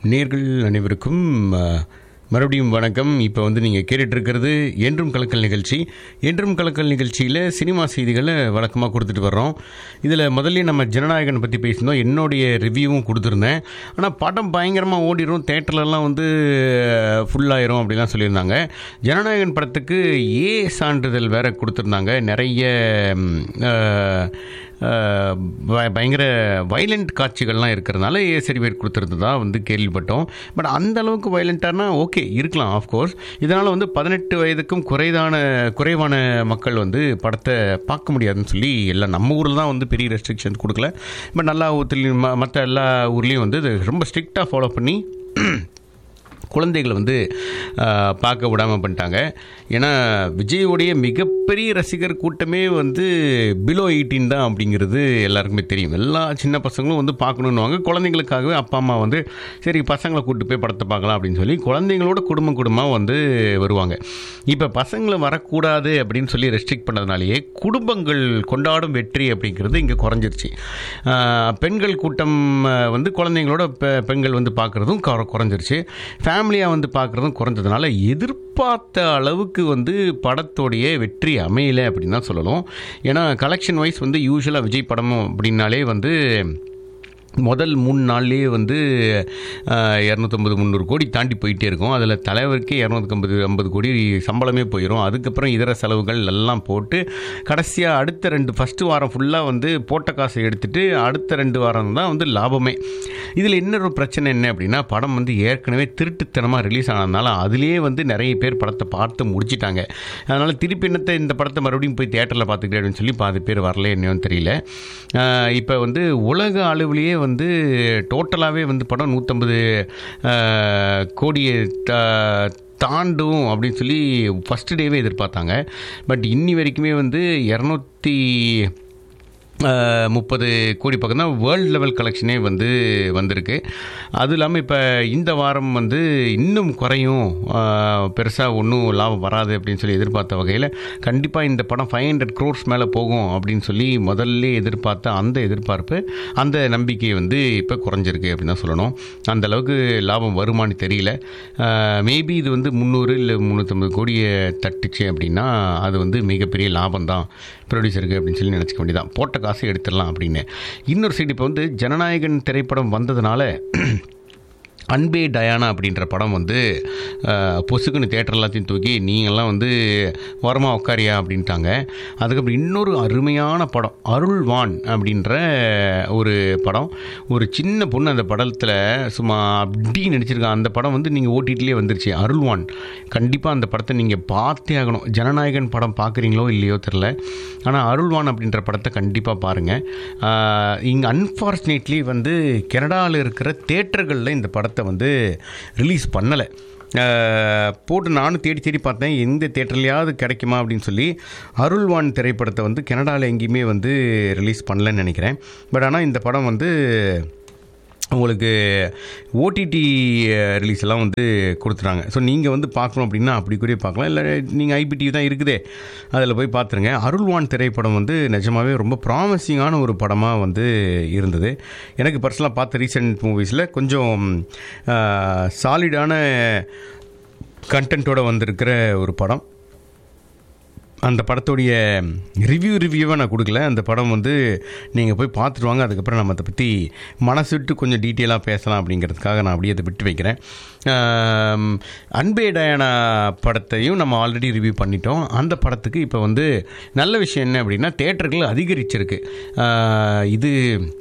நேர்கள் அனைவருக்கும் அஹ், மறுபடியும் வணக்கம் இப்போ வந்து நீங்கள் கேட்டுட்ருக்கிறது என்றும் கலக்கல் நிகழ்ச்சி என்றும் கலக்கல் நிகழ்ச்சியில் சினிமா செய்திகளை வழக்கமாக கொடுத்துட்டு வர்றோம் இதில் முதல்ல நம்ம ஜனநாயகன் பற்றி பேசியிருந்தோம் என்னுடைய ரிவ்யூவும் கொடுத்துருந்தேன் ஆனால் படம் பயங்கரமாக ஓடிடும் தேட்டர்லலாம் வந்து ஃபுல்லாயிரும் அப்படிலாம் சொல்லியிருந்தாங்க ஜனநாயகன் படத்துக்கு ஏ சான்றிதழ் வேற கொடுத்துருந்தாங்க நிறைய ம், அஹ், அஹ், ப- பயங்கர வைலண்ட் காட்சிகள்லாம் இருக்கிறதுனால ஏ சர்டிஃபிகேட் கொடுத்துருந்ததா வந்து கேள்விப்பட்டோம் பட் அந்த அளவுக்கு வைலண்ட்டானா ஓகே இருக்கலாம் ஆஃப்கோர்ஸ் இதனால் வந்து பதினெட்டு வயதுக்கும் குறைதான குறைவான மக்கள் வந்து படத்தை பார்க்க முடியாதுன்னு சொல்லி எல்லாம் நம்ம ஊரில் தான் வந்து பெரிய ரெஸ்ட்ரிக்ஷன்ஸ் கொடுக்கல பட் நல்லா ஊர்லேயும் மற்ற எல்லா ஊர்லேயும் வந்து இது ரொம்ப ஸ்ட்ரிக்டாக ஃபாலோ பண்ணி குழந்தைகளை வந்து ஆஹ், பார்க்க விடாமல் பண்ணிட்டாங்க ஏன்னா விஜயோடைய மிகப்பெரிய ரசிகர் கூட்டமே வந்து பிலோ எயிட்டீன் தான் அப்படிங்கிறது எல்லாருக்குமே தெரியும் எல்லா சின்ன பசங்களும் வந்து பார்க்கணுன்னுவாங்க குழந்தைங்களுக்காகவே அப்பா அம்மா வந்து சரி பசங்களை கூட்டு போய் படத்தை பார்க்கலாம் அப்படின்னு சொல்லி குழந்தைங்களோட குடும்பம் குடும்பமாக வந்து வருவாங்க இப்போ பசங்களை வரக்கூடாது அப்படின்னு சொல்லி ரெஸ்ட்ரிக்ட் பண்ணதுனாலேயே குடும்பங்கள் கொண்டாடும் வெற்றி அப்படிங்கிறது இங்கே குறைஞ்சிருச்சு ஆஹ், பெண்கள் கூட்டம் ஆஹ், வந்து குழந்தைங்களோட பெ- பெண்கள் வந்து பார்க்குறதும் குறைஞ்சிருச்சு ஃபேமிலியாக வந்து பார்க்குறதும் குறைஞ்சதுனால எதிர்பார்த்த அளவுக்கு வந்து படத்தோடைய வெற்றி அமையலை அப்படின்னு தான் சொல்லணும் ஏன்னா கலெக்ஷன் வைஸ் வந்து யூஸ்வலாக விஜய் படமும் அப்படின்னாலே வந்து முதல் மூணு நாள்லேயே வந்து இரநூத்தம்பது முந்நூறு கோடி தாண்டி போயிட்டே இருக்கும் அதில் தலைவருக்கே இரநூத்தம்பது ஐம்பது கோடி சம்பளமே போயிடும் அதுக்கப்புறம் இதர செலவுகள் எல்லாம் போட்டு கடைசியாக அடுத்த ரெண்டு ஃபஸ்ட்டு வாரம் ஃபுல்லாக வந்து போட்ட காசை எடுத்துட்டு அடுத்த ரெண்டு வாரம் தான் வந்து லாபமே இதில் இன்னொரு பிரச்சனை என்ன அப்படின்னா படம் வந்து ஏற்கனவே திருட்டுத்தனமாக ரிலீஸ் ஆனதுனால அதுலேயே வந்து நிறைய பேர் படத்தை பார்த்து முடிச்சிட்டாங்க அதனால் திருப்பி என்னத்தை இந்த படத்தை மறுபடியும் போய் தேட்டரில் பார்த்துக்கிட்டே அப்படின்னு சொல்லி பாதி பேர் வரல என்னன்னு தெரியல இப்போ வந்து உலக அளவுலேயே வந்து டோட்டலாகவே வந்து படம் நூற்றம்பது கோடியை தா- தாண்டும் அப்படின்னு சொல்லி ஃபஸ்ட்டு டேவே எதிர்பார்த்தாங்க பட் இன்னி வரைக்குமே வந்து இரநூத்தி முப்பது கோடி பக்கம் தான் வேர்ல்டு லெவல் கலெக்ஷனே வந்து வந்திருக்கு அதுவும் இல்லாமல் இப்போ இந்த வாரம் வந்து இன்னும் குறையும் பெருசாக ஒன்றும் லாபம் வராது அப்படின்னு சொல்லி எதிர்பார்த்த வகையில் கண்டிப்பாக இந்த படம் ஃபைவ் ஹண்ட்ரட் க்ரோர்ஸ் மேலே போகும் அப்படின்னு சொல்லி முதல்ல எதிர்பார்த்த அந்த எதிர்பார்ப்பு அந்த நம்பிக்கை வந்து இப்போ குறைஞ்சிருக்கு அப்படின்னு தான் சொல்லணும் அந்த அளவுக்கு லாபம் வருமானு தெரியல மேபி இது வந்து முந்நூறு இல்லை முந்நூற்றம்பது கோடியை தட்டுச்சு அப்படின்னா அது வந்து மிகப்பெரிய லாபம் தான் ப்ரொடியூசருக்கு அப்படின்னு சொல்லி நினச்சிக்க வேண்டியதான் போட்ட காசு எடுத்துடலாம் அப்படின்னு இன்னொரு சைடு இப்போ வந்து ஜனநாயகன் திரைப்படம் வந்ததுனால அன்பே டயானா அப்படின்ற படம் வந்து அஹ், பொசுக்குன்னு தேட்டர் எல்லாத்தையும் தூக்கி நீங்கள்லாம் வந்து ஓரமாக உட்காரியா அப்படின்ட்டாங்க அதுக்கப்புறம் இன்னொரு அருமையான படம் அருள்வான் அப்படின்ற ஒரு படம் ஒரு சின்ன பொண்ணு அந்த படத்தில் சும்மா அப்படி நடிச்சிருக்காங்க அந்த படம் வந்து நீங்கள் ஓடிடிலே வந்துருச்சு அருள்வான் கண்டிப்பாக அந்த படத்தை நீங்கள் பார்த்தே ஆகணும் ஜனநாயகன் படம் பார்க்குறீங்களோ இல்லையோ தெரில ஆனால் அருள்வான் அப்படின்ற படத்தை கண்டிப்பாக பாருங்கள் இங்கே அன்ஃபார்ச்சுனேட்லி வந்து கனடாவில் இருக்கிற தேட்டர்களில் இந்த படத்தை வந்து ரிலீஸ் பண்ணலை போட்டு நானும் தேடி தேடி பார்த்தேன் எந்த தேட்டர்லையாவது கிடைக்குமா அப்படின்னு சொல்லி அருள்வான் திரைப்படத்தை வந்து கனடாவில் எங்கேயுமே வந்து ரிலீஸ் பண்ணலன்னு நினைக்கிறேன் பட் ஆனால் இந்த படம் வந்து உங்களுக்கு ஓடிடி ரிலீஸ் எல்லாம் வந்து கொடுத்துட்டாங்க ஸோ நீங்கள் வந்து பார்க்கணும் அப்படின்னா அப்படி கூட பார்க்கலாம் இல்லை நீங்கள் ஐபிடிவி தான் இருக்குதே அதில் போய் பார்த்துருங்க அருள்வான் திரைப்படம் வந்து நிஜமாவே ரொம்ப ப்ராமிசிங்கான ஒரு படமாக வந்து இருந்தது எனக்கு பர்சனலாக பார்த்த ரீசெண்ட் மூவிஸில் கொஞ்சம் சாலிடான கண்டென்ட்டோட வந்திருக்கிற ஒரு படம் அந்த படத்துடைய ரிவ்யூ ரிவ்யூவை நான் கொடுக்கல அந்த படம் வந்து நீங்கள் போய் பார்த்துட்டு வாங்க அதுக்கப்புறம் நம்ம அதை பற்றி மனசு விட்டு கொஞ்சம் டீட்டெயிலாக பேசலாம் அப்படிங்கிறதுக்காக நான் அப்படியே அதை விட்டு வைக்கிறேன் ஆம், அன்பே டயானா படத்தையும் நம்ம ஆல்ரெடி ரிவ்யூ பண்ணிட்டோம் அந்த படத்துக்கு இப்போ வந்து நல்ல விஷயம் என்ன அப்படின்னா தேட்டர்கள் அதிகரிச்சிருக்கு ஆ, இது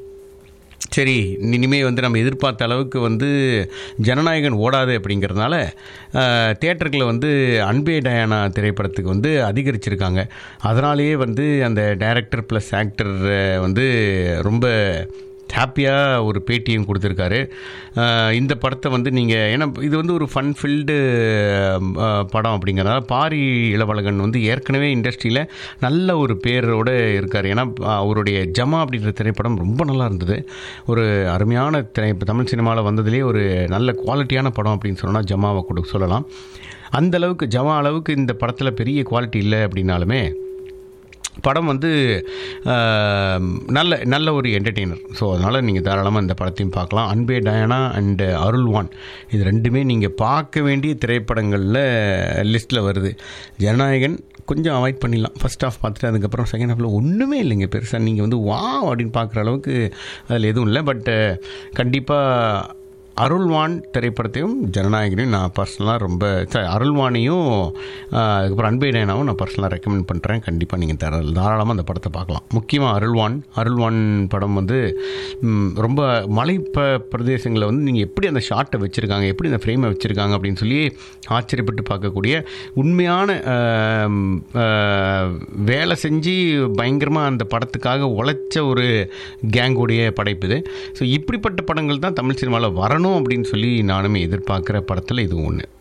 சரி இனிமேல் வந்து நம்ம எதிர்பார்த்த அளவுக்கு வந்து ஜனநாயகன் ஓடாது அப்படிங்கிறதுனால தேட்டர்களை வந்து அன்பே டயானா திரைப்படத்துக்கு வந்து அதிகரிச்சிருக்காங்க அதனாலேயே வந்து அந்த டைரக்டர் ப்ளஸ் ஆக்டர் வந்து ரொம்ப ஹாப்பியாக ஒரு பேட்டியும் கொடுத்துருக்காரு அஹ் இந்த படத்தை வந்து நீங்கள் ஏன்னா இது வந்து ஒரு ஃபன் ஃபில்டு படம் அப்படிங்கிறனால பாரி இளவழகன் வந்து ஏற்கனவே இண்டஸ்ட்ரியில் நல்ல ஒரு பேரோடு இருக்கார் ஏன்னா அவருடைய ஜமா அப்படின்ற திரைப்படம் ரொம்ப நல்லா இருந்தது ஒரு அருமையான திரை இப்போ தமிழ் சினிமாவில் வந்ததுலேயே ஒரு நல்ல குவாலிட்டியான படம் அப்படின்னு சொன்னால் ஜமாவை கூட சொல்லலாம் அந்த அளவுக்கு ஜமா அளவுக்கு இந்த படத்தில் பெரிய குவாலிட்டி இல்லை அப்படின்னாலுமே படம் வந்து ஆஹ், நல்ல நல்ல ஒரு என்டர்டெய்னர் ஸோ அதனால் நீங்கள் தாராளமாக இந்த படத்தையும் பார்க்கலாம் அன்பே டயானா அண்டு அருள்வான் இது ரெண்டுமே நீங்கள் பார்க்க வேண்டிய திரைப்படங்களில் லிஸ்ட்டில் வருது ஜனநாயகன் கொஞ்சம் அவாய்ட் பண்ணிடலாம் ஃபர்ஸ்ட் ஹாஃப் பார்த்துட்டு அதுக்கப்புறம் செகண்ட் ஹாஃபில் ஒன்றுமே இல்லைங்க பெருசாக நீங்கள் வந்து வா அப்படின்னு பார்க்குற அளவுக்கு அதில் எதுவும் இல்லை பட் கண்டிப்பாக அருள்வான் திரைப்படத்தையும் ஜனநாயகனையும் நான் பர்சனலாக ரொம்ப sorry, அருள்வானையும் ஆஹ், அதுக்கப்புறம் அன்பே நயனாவும் நான் பர்சனலாக ரெக்கமெண்ட் பண்ணுறேன் கண்டிப்பாக நீங்கள் தர தாராளமாக அந்த படத்தை பார்க்கலாம் முக்கியமாக அருள்வான் அருள்வான் படம் வந்து ம், ரொம்ப மலை ப பிரதேசங்களில் வந்து நீங்கள் எப்படி அந்த ஷாட்டை வச்சுருக்காங்க எப்படி அந்த ஃப்ரேமை வச்சுருக்காங்க அப்படின்னு சொல்லி ஆச்சரியப்பட்டு பார்க்கக்கூடிய உண்மையான ஆம், ஆஹ், வேலை செஞ்சு பயங்கரமாக அந்த படத்துக்காக உழைச்ச ஒரு கேங்குடைய படைப்பு இது ஸோ இப்படிப்பட்ட படங்கள் தான் தமிழ் சினிமாவில் வரணும் அப்படின்னு சொல்லி நானுமே எதிர்பார்க்குற படத்தில் இது ஒன்று